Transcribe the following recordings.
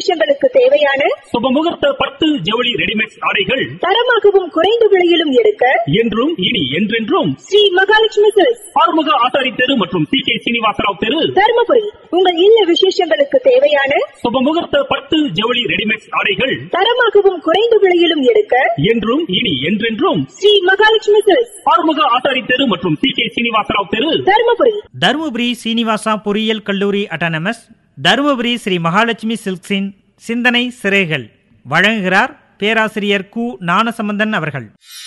விசேஷங்களுக்கு தேவையான சுபமுகூர்த்த பட்டு ஜவுளி ரெடிமேட் ஆடைகள் தரமாகவும் குறைந்த விலையிலும் எடுக்க என்றும் இனி என்றென்றும் ஸ்ரீ மகாலட்சுமி சில்க்ஸ் ஆறுமுக ஆசாரி தெரு மற்றும் சி கே சீனிவாசராவ் தெரு தருமபுரி உங்கள் இல்ல விசேஷங்களுக்கு தேவையான சுபமுகூர்த்த பட்டு ஜவுளி ரெடிமேட் ஆடைகள் தரமாகவும் குறைந்த விலையிலும் எடுக்க என்றும் இனி என்றென்றும் ஸ்ரீ மகாலட்சுமி சில்க்ஸ் ஆறுமுக ஆசாரி தெரு மற்றும் சி கே சீனிவாசராவ் தெரு தருமபுரி தருமபுரி சீனிவாசா பொறியியல் கல்லூரி அட்டானமஸ் தருமபுரி ஸ்ரீ மகாலட்சுமி சில்க்ஸின் சிந்தனை சிறைகள் வழங்குகிறார் பேராசிரியர் கு ஞானசம்பந்தன் அவர்கள்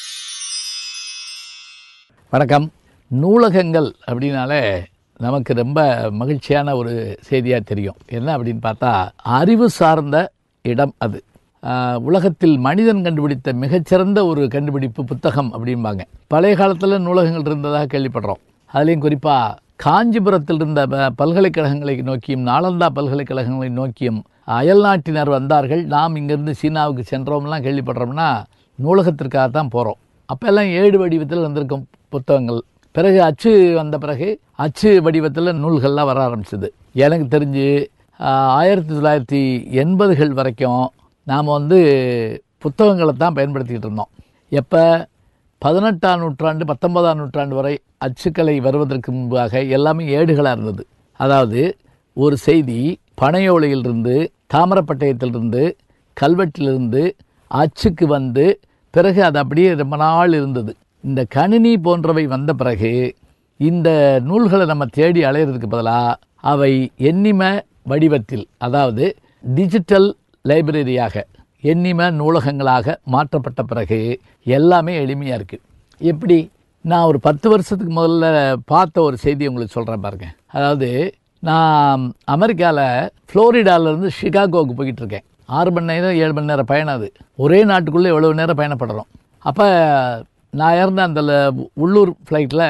வணக்கம் நூலகங்கள் அப்படின்னாலே நமக்கு ரொம்ப மகிழ்ச்சியான ஒரு செய்தியாக தெரியும் என்ன அப்படின்னு பார்த்தா அறிவு சார்ந்த இடம் அது ஆஹ், உலகத்தில் மனிதன் கண்டுபிடித்த மிகச்சிறந்த ஒரு கண்டுபிடிப்பு புத்தகம் அப்படிம்பாங்க பழைய காலத்தில் நூலகங்கள் இருந்ததாக கேள்விப்படுறோம் அதுலேயும் குறிப்பாக காஞ்சிபுரத்தில் இருந்த ப- பல்கலைக்கழகங்களை நோக்கியும் நாலந்தா பல்கலைக்கழகங்களை நோக்கியும் அயல் நாட்டினர் வந்தார்கள் நாம் இங்கேருந்து சீனாவுக்கு சென்றோம்லாம் கேள்விப்படுறோம்னா நூலகத்திற்காக தான் போகிறோம் அப்போல்லாம் ஏடு வடிவத்தில் வந்திருக்கும் புத்தகங்கள் பிறகு அச்சு வந்த பிறகு அச்சு வடிவத்தில் நூல்கள்லாம் வர ஆரம்பிச்சது எனக்கு தெரிஞ்சு ஆஹ், ஆயிரத்தி தொள்ளாயிரத்தி எண்பதுகள் வரைக்கும் நாம் வந்து புத்தகங்களை தான் பயன்படுத்திக்கிட்டு இருந்தோம் எப்போ பதினெட்டாம் நூற்றாண்டு பத்தொன்பதாம் நூற்றாண்டு வரை அச்சுக்கலை வருவதற்கு முன்பாக எல்லாமே ஏடுகளாக இருந்தது அதாவது ஒரு செய்தி பனையோலையிலிருந்து தாமிரப்பட்டயத்திலிருந்து கல்வெட்டிலிருந்து அச்சுக்கு வந்து பிறகு அது அப்படியே ரொம்ப நாள் இருந்தது இந்த கணினி போன்றவை வந்த பிறகு இந்த நூல்களை நம்ம தேடி அலையிறதுக்கு பதிலாக அவை எண்ணிம வடிவத்தில் அதாவது டிஜிட்டல் லைப்ரரியாக எண்ணிம நூலகங்களாக மாற்றப்பட்ட பிறகு எல்லாமே எளிமையாக இருக்குது எப்படி நான் ஒரு பத்து வருஷத்துக்கு முதல்ல பார்த்த ஒரு செய்தி உங்களுக்கு சொல்கிறேன் பாருங்க அதாவது நான் அமெரிக்காவில் ஃப்ளோரிடாவிலேருந்து ஷிகாகோவுக்கு போய்கிட்டு இருக்கேன் ஆறு மணி நேரம் ஏழு மணி நேரம் பயணம் அது ஒரே நாட்டுக்குள்ளே எவ்வளவு நேரம் பயணப்படுறோம் அப்போ நான் இறந்த அந்த ல- உள்ளூர் ஃப்ளைட்டில்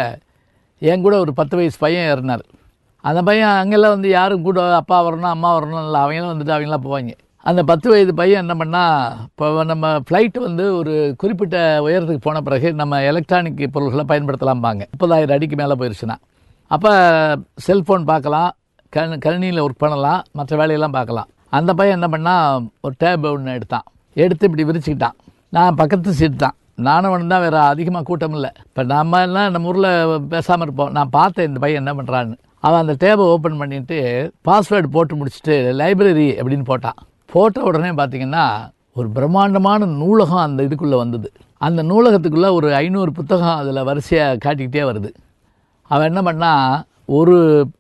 என் கூட ஒரு பத்து வயசு பையன் ஏறினார் அந்த பையன் அங்கெல்லாம் வந்து யாரும் கூட அப்பா வரணும் அம்மா வரணும் இல்லை அவங்களும் வந்துட்டு அவங்களாம் போவாங்க அந்த பத்து வயது பையன் என்ன பண்ணா இப்போ நம்ம ஃப்ளைட் வந்து ஒரு குறிப்பிட்ட உயரத்துக்கு போன பிறகு நம்ம எலக்ட்ரானிக் பொருள்களை பயன்படுத்தலாம்பாங்க முப்பதாயிரம் அடிக்கு மேலே போயிருச்சுன்னா அப்போ செல்ஃபோன் பார்க்கலாம் கண் கணினியில் ஒர்க் பண்ணலாம் மற்ற வேலையெல்லாம் பார்க்கலாம் அந்த பையன் என்ன பண்ணா ஒரு டேப் ஒன்று எடுத்தான் எடுத்து இப்படி விரிச்சுக்கிட்டான் நான் பக்கத்து சீட் தான் நானும் அவனும் தான் வேறு அதிகமாக கூட்டம் இல்லை இப்போ நம்ம எல்லாம் நம்ம ஊரில் பேசாமல் இருப்போம் நான் பார்த்தேன் இந்த பையன் என்ன பண்ணுறான்னு அவன் அந்த டேபை ஓப்பன் பண்ணிட்டு பாஸ்வேர்டு போட்டு முடிச்சுட்டு லைப்ரரி அப்படின்னு போட்டான் போட்ட உடனே பார்த்தீங்கன்னா ஒரு பிரம்மாண்டமான நூலகம் அந்த இதுக்குள்ளே வந்தது அந்த நூலகத்துக்குள்ளே ஒரு ஐநூறு புத்தகம் அதில் வரிசையாக காட்டிக்கிட்டே வருது அவன் என்ன பண்ணா ஒரு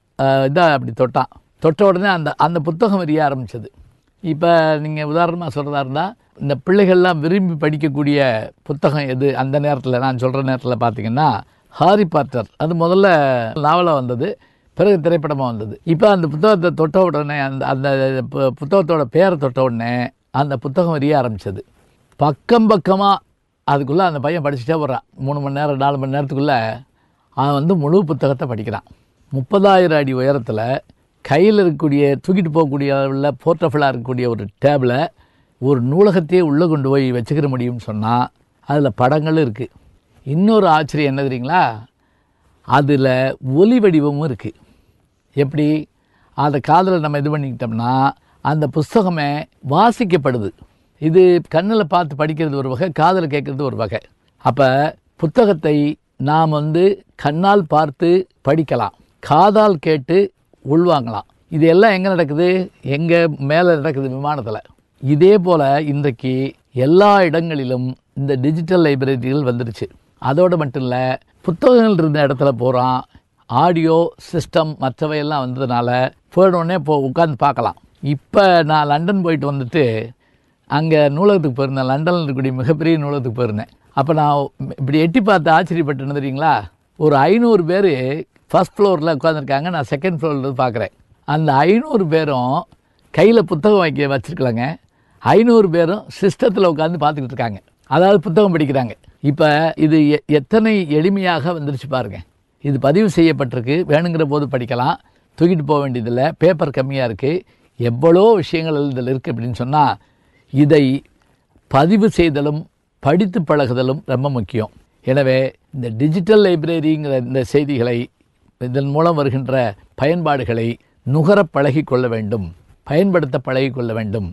இதாக அப்படி தொட்டான் தொட்ட உடனே அந்த அந்த புத்தகம் வரிய ஆரம்பிச்சது இப்போ நீங்கள் உதாரணமாக சொல்கிறதா இருந்தால் இந்த பிள்ளைகள்லாம் விரும்பி படிக்கக்கூடிய புத்தகம் எது அந்த நேரத்தில் நான் சொல்கிற நேரத்தில் பார்த்தீங்கன்னா ஹாரி பாட்டர் அது முதல்ல நாவலாக வந்தது பிறகு திரைப்படமாக வந்தது இப்போ அந்த புத்தகத்தை தொட்ட உடனே அந்த அந்த பு- புத்தகத்தோட பேரை தொட்ட உடனே அந்த புத்தகம் வரிய ஆரம்பிச்சது பக்கம் பக்கமாக அதுக்குள்ளே அந்த பையன் படிச்சுட்டே போகிறான் மூணு மணி நேரம் நாலு மணி நேரத்துக்குள்ளே அவன் வந்து முழு புத்தகத்தை படிக்கிறான் முப்பதாயிரம் அடி உயரத்தில் கையில் இருக்கக்கூடிய தூக்கிட்டு போகக்கூடிய உள்ள போர்ட்டபிளாக இருக்கக்கூடிய ஒரு டேபிளை ஒரு நூலகத்தையே உள்ளே கொண்டு போய் வச்சுக்கிற முடியும்னு சொன்னால் அதில் படங்களும் இருக்குது இன்னொரு ஆச்சரியம் என்ன தெரியுங்களா அதில் ஒலி வடிவமும் இருக்குது எப்படி அதை காதில் நம்ம இது பண்ணிக்கிட்டோம்னா அந்த புஸ்தகமே வாசிக்கப்படுது இது கண்ணில் பார்த்து படிக்கிறது ஒரு வகை காதில் கேட்குறது ஒரு வகை அப்போ புத்தகத்தை நாம் வந்து கண்ணால் பார்த்து படிக்கலாம் காதால் கேட்டு உள்வாங்கலாம் இது எல்லாம் எங்கே நடக்குது எங்கே மேலே நடக்குது விமானத்தில் இதே போல் இன்றைக்கு எல்லா இடங்களிலும் இந்த டிஜிட்டல் லைப்ரரிகள் வந்துடுச்சு அதோடு மட்டும் இல்லை புத்தகங்கள் இருந்த இடத்துல போகிறான் ஆடியோ சிஸ்டம் மற்றவையெல்லாம் வந்ததுனால போயிடனே போ உட்காந்து பார்க்கலாம் இப்போ நான் லண்டன் போயிட்டு வந்துட்டு அங்கே நூலகத்துக்கு போயிருந்தேன் லண்டனில் இருக்கக்கூடிய மிகப்பெரிய நூலகத்துக்கு போயிருந்தேன் அப்போ நான் இப்படி எட்டி பார்த்து ஆச்சரியப்பட்டு தெரியுங்களா ஒரு ஐநூறு பேர் ஃபர்ஸ்ட் ஃப்ளோரில் உட்காந்துருக்காங்க நான் செகண்ட் ஃப்ளோரில் பார்க்குறேன் அந்த ஐநூறு பேரும் கையில் புத்தகம் வைக்க வச்சுருக்கலாங்க ஐநூறு பேரும் சிஸ்டத்தில் உட்காந்து பார்த்துக்கிட்டு இருக்காங்க அதாவது புத்தகம் படிக்கிறாங்க இப்போ இது எ- எத்தனை எளிமையாக வந்துருச்சு பாருங்க இது பதிவு செய்யப்பட்டிருக்கு வேணுங்கிற போது படிக்கலாம் தூக்கிட்டு போக வேண்டியதில்லை பேப்பர் கம்மியாக இருக்குது எவ்வளோ விஷயங்கள் இதில் இருக்குது அப்படின்னு சொன்னால் இதை பதிவு செய்தலும் படித்து பழகுதலும் ரொம்ப முக்கியம் எனவே இந்த டிஜிட்டல் லைப்ரரிங்கிற இந்த செய்திகளை இதன் மூலம் வருகின்ற பயன்பாடுகளை நுகர பழகிக் கொள்ள வேண்டும் பயன்படுத்த பழகிக் கொள்ள வேண்டும்